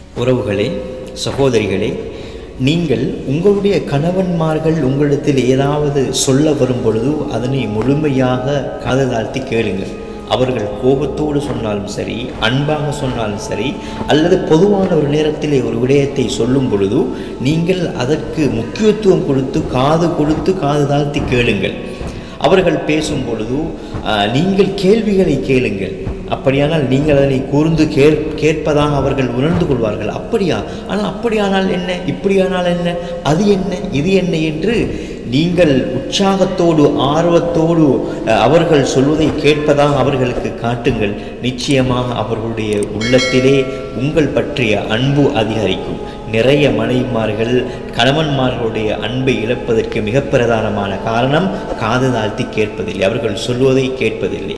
உறவுகளே சகோதரிகளே நீங்கள் உங்களுடைய கணவன்மார்கள் உங்களிடத்தில் ஏதாவது சொல்ல வரும் பொழுது அதனை முழுமையாக காது தாழ்த்தி கேளுங்கள் அவர்கள் கோபத்தோடு சொன்னாலும் சரி அன்பாக சொன்னாலும் சரி அல்லது பொதுவான ஒரு நேரத்திலே ஒரு விடயத்தை சொல்லும் பொழுது நீங்கள் அதற்கு முக்கியத்துவம் கொடுத்து காது கொடுத்து காது தாழ்த்தி கேளுங்கள் அவர்கள் பேசும் பொழுது ஆஹ், நீங்கள் கேள்விகளை கேளுங்கள் அப்படியானால் நீங்கள் அதனை கூர்ந்து கேர் கேட்பதாக அவர்கள் உணர்ந்து கொள்வார்கள் அப்படியா ஆனால் அப்படியானால் என்ன இப்படியானால் என்ன அது என்ன இது என்ன என்று நீங்கள் உற்சாகத்தோடு ஆர்வத்தோடு அஹ், அவர்கள் சொல்வதை கேட்பதாக அவர்களுக்கு காட்டுங்கள் நிச்சயமாக அவர்களுடைய உள்ளத்திலே உங்கள் பற்றிய அன்பு அதிகரிக்கும் நிறைய மனைவிமார்கள் கணவன்மார்களுடைய அன்பை இழப்பதற்கு மிக பிரதானமான காரணம் காது தாழ்த்தி கேட்பதில்லை அவர்கள் சொல்வதை கேட்பதில்லை